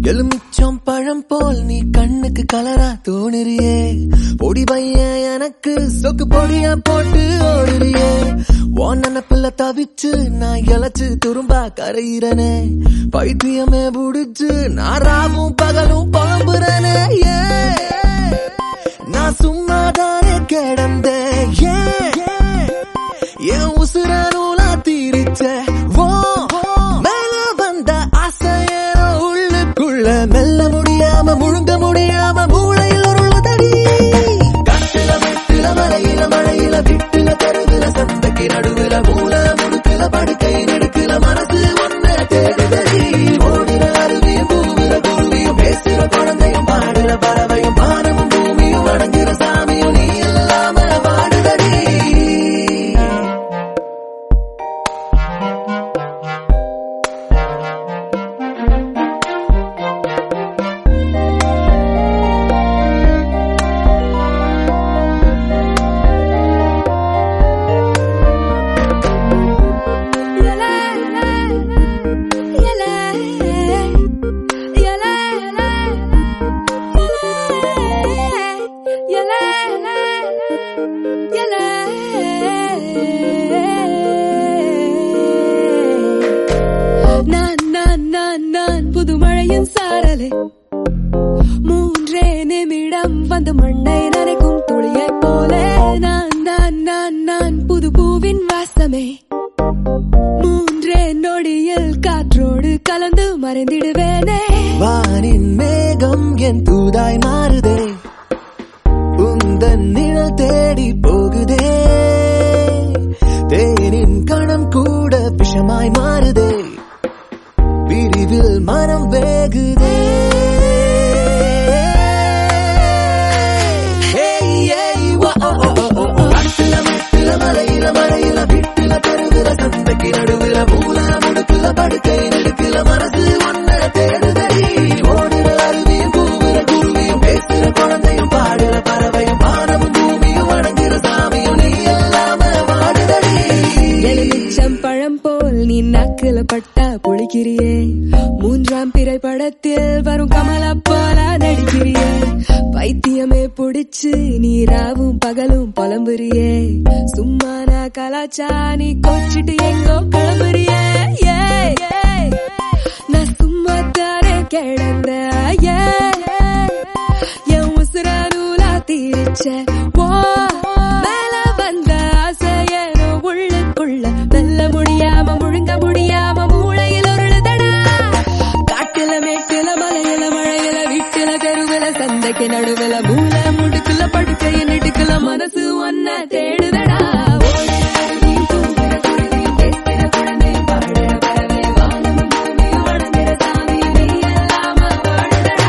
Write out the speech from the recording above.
எலுமிச்சம் பழம் போல் நீ கண்ணுக்கு கலரா தோணுறியே பொடி பையன் எனக்கு சொக்கு பொடியா போட்டு ஓடுறியே உன் நினப்புல தவிச்சு நான் இழைச்சு துரும்பா கரையிறனே பைத்தியமே புடிச்சு நான் ராவும் பகலும் புலம்புறனே ஏன் நான் சும்மாதானே கிடந்தேன் ஏன் என் உசுர நூலா தீரிச்ச ஓ மேல வந்த ஆசையோ உள்ளுக்குள்ள மெல்ல முடியாம முழுங்க முடியாம மூளையில் ஒரு தடி காட்டுல வெட்டுல மலையில மழையில விட்டுல தெருவுல சந்தைக்கு நடுவுல மூல முடுக்குல படுக்கை நெடுக்குல மனசு ஒன்ன தேடுதடி ஓடுற அருவியும் பூவுற குருவியும் பேசுற குழந்தையும் பாடுற பறவையும் பானமும் பூமியும் அடங்குற சாமியும் நீ இல்லாம பாடுதடி நான் நான் நான் நான் புது மழையின் சாரலே மூன்றே நிமிடம் வந்து மண்ணை நனைக்கும் துளியைப் போல நான் நான் நான் நான் புது பூவின் வாசமே மூன்றே நொடியில் காற்றோடு கலந்து மறைந்திடுவேனே வானின் மேகம் என் தூதாய் மாறுதே உந்தன் நிழல் தேடி போகுதே தேனின் கணம் கூட விஷமாய் மாறுதே பிரிவில் மனம் வேகுதே Hey, hey, whoa, oh, oh, oh, oh, oh. காட்டுல, மெட்டுல, மலையில, மழையில, வீட்டுல, தெருவுல, சந்தைக்கு நடுவுல, மூல முடுக்குல, படுக்கை நெடுக்குல, மனசு ஒன்ன தேடுதடி. ஓடுற அருவியும், கூவுற குருவியும், பேசுற குழந்தையும், பாடுற பறவையும், வானமும் பூமியும், வணங்குற சாமியும், நீ இல்லாம வாடுதடி. எலுமிச்சம் பழம் போல் நீ நாக்குல பட்டா புளிக்கிறியே மூன்றாம் பிறை படத்தில் வரும் கமலா போல நடிக்கிறியே பைத்தியமே புடிச்சு நீ ராவும் பகலும் புலம்புறியே சும்மா நான் கலாச்சா நீ கோச்சிட்டு எங்கோ கிளம்புறியே ஏய், ஏய். நான் சும்மா தானே கிடந்த என் உசுர நூலா தீரிச்ச ஓ மேல வந்த ஆசையனோ உள்ளுக்குள்ள மெல்ல முடியாம முழுங்க முடியாம மூளையில் உருளுதடா காட்டுல மேட்டுல மலையில மழையில வீட்டுல தெருவுல சந்தைக்கு நடுவுல மூல முடுக்குல படுக்கைய நெடுக்குல மனசு ஒன்ன தேடுதடா பேசுற குழந்தையும் பாடுற பறவை வானமும் பூமியும் வணங்குற சாமி நீ இல்லாம வாழுதடா